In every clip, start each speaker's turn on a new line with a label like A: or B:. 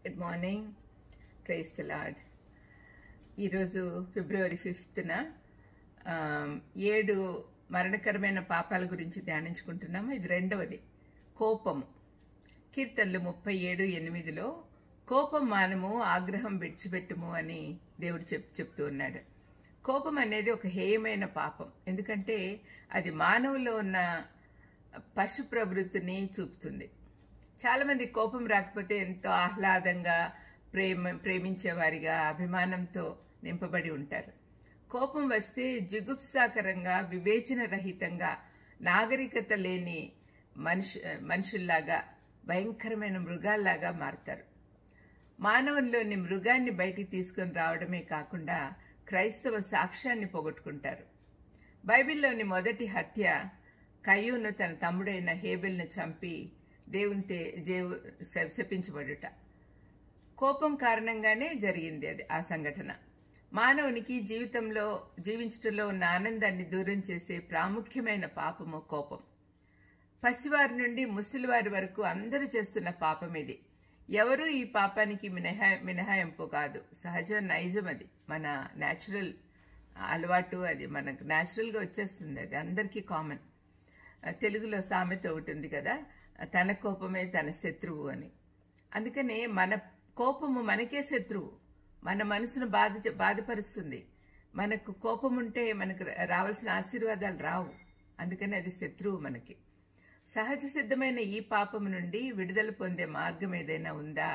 A: good morning praise the Lord ఈరోజు ఫిబ్రవరి ఫిఫ్త్న ఏడు మరణకరమైన పాపాల గురించి ధ్యానించుకుంటున్నాము ఇది రెండవది కోపము కీర్తనలు ముప్పై ఏడు ఎనిమిదిలో కోపం మానము ఆగ్రహం విడిచిపెట్టుము అని దేవుడు చెప్ చెప్తూ ఉన్నాడు కోపం అనేది ఒక హేయమైన పాపం ఎందుకంటే అది మానవులో ఉన్న పశు ప్రవృత్తిని చూపుతుంది చాలా మంది కోపం రాకపోతే ఎంతో ఆహ్లాదంగా ప్రేమ ప్రేమించేవారిగా అభిమానంతో నింపబడి ఉంటారు కోపం వస్తే జుగుప్సాకరంగా వివేచన రహితంగా నాగరికత లేని మనుషు మనుషుల్లాగా భయంకరమైన మృగాల్లాగా మారుతారు మానవుల్లోని మృగాన్ని బయటికి తీసుకొని రావడమే కాకుండా క్రైస్తవ సాక్ష్యాన్ని పోగొట్టుకుంటారు బైబిల్లోని మొదటి హత్య కయ్యూను తన తమ్ముడైన హేబెల్ను చంపి దేవుని దేవు శపించబడుట కోపం కారణంగానే జరిగింది అది ఆ సంఘటన మానవునికి జీవితంలో జీవించటంలో ఉన్న ఆనందాన్ని దూరం చేసే ప్రాముఖ్యమైన పాపము కోపం పసివారి నుండి ముసలివారి వరకు అందరూ చేస్తున్న పాపం ఇది ఎవరు ఈ పాపానికి మినహా మినహాయింపు కాదు సహజ నైజం అది మన న్యాచురల్ అలవాటు అది మనకు న్యాచురల్గా వచ్చేస్తుంది అది అందరికీ కామన్ తెలుగులో సామెత ఒకటి ఉంది కదా తన కోపమే తన శత్రువు అని అందుకనే మన కోపము మనకే శత్రువు మన మనసును బాధ బాధపరుస్తుంది మనకు కోపం ఉంటే మనకు రావాల్సిన ఆశీర్వాదాలు రావు అందుకని అది శత్రువు మనకి సహజ సిద్ధమైన ఈ పాపం నుండి విడుదల పొందే మార్గం ఏదైనా ఉందా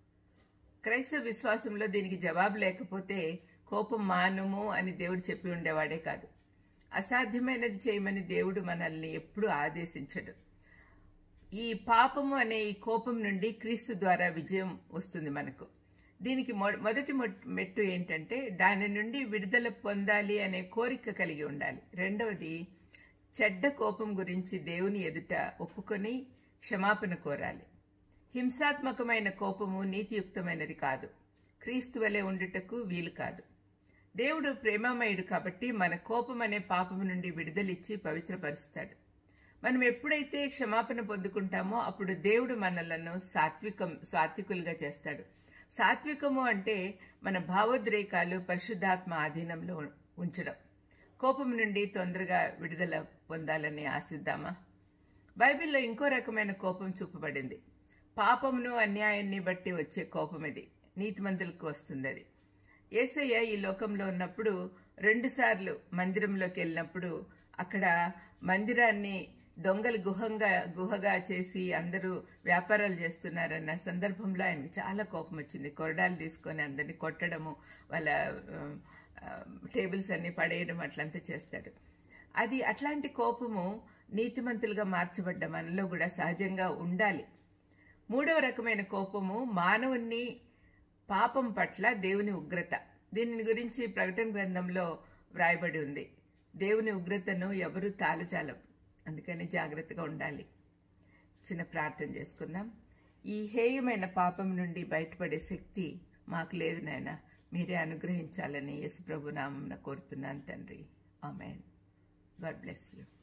A: క్రైస్తవ విశ్వాసంలో దీనికి జవాబు లేకపోతే కోపం మానుము అని దేవుడు చెప్పి ఉండేవాడే కాదు అసాధ్యమైనది చేయమని దేవుడు మనల్ని ఎప్పుడూ ఆదేశించడు ఈ పాపము అనే ఈ కోపం నుండి క్రీస్తు ద్వారా విజయం వస్తుంది మనకు దీనికి మొదటి మెట్టు ఏంటంటే దాని నుండి విడుదల పొందాలి అనే కోరిక కలిగి ఉండాలి రెండవది చెడ్డ కోపం గురించి దేవుని ఎదుట ఒప్పుకొని క్షమాపణ కోరాలి హింసాత్మకమైన కోపము నీతియుక్తమైనది కాదు క్రీస్తు వలె ఉండుటకు వీలు కాదు దేవుడు ప్రేమమయుడు కాబట్టి మన కోపం అనే పాపము నుండి విడుదలిచ్చి పవిత్రపరుస్తాడు మనం ఎప్పుడైతే క్షమాపణ పొందుకుంటామో అప్పుడు దేవుడు మనలను సాత్వికం సాత్వికులుగా చేస్తాడు సాత్వికము అంటే మన భావోద్రేకాలు పరిశుద్ధాత్మ ఆధీనంలో ఉంచడం కోపం నుండి తొందరగా విడుదల పొందాలని ఆశిద్దామా బైబిల్లో ఇంకో రకమైన కోపం చూపబడింది పాపమును అన్యాయాన్ని బట్టి వచ్చే కోపం ఇది నీతిమంతులకు వస్తుంది అది ఏసయ్య ఈ లోకంలో ఉన్నప్పుడు రెండుసార్లు మందిరంలోకి వెళ్ళినప్పుడు అక్కడ మందిరాన్ని దొంగలు గుహంగా గుహగా చేసి అందరూ వ్యాపారాలు చేస్తున్నారన్న సందర్భంలో ఆయనకి చాలా కోపం వచ్చింది కొరడాలు తీసుకొని అందరినీ కొట్టడము వాళ్ళ టేబుల్స్ అన్ని పడేయడం అట్లంతా చేస్తాడు అది అట్లాంటి కోపము నీతిమంతులుగా మార్చబడ్డ మనలో కూడా సహజంగా ఉండాలి మూడవ రకమైన కోపము మానవుని పాపం పట్ల దేవుని ఉగ్రత దీని గురించి ప్రకటన గ్రంథంలో వ్రాయబడి ఉంది దేవుని ఉగ్రతను ఎవరు తాళజాలం అందుకని జాగ్రత్తగా ఉండాలి చిన్న ప్రార్థన చేసుకుందాం ఈ హేయమైన పాపం నుండి బయటపడే శక్తి మాకు లేదు నాయన మీరే అనుగ్రహించాలని యేసు ప్రభు నామం కోరుతున్నాను తండ్రి ఆమెన్ గాడ్ బ్లెస్ యూ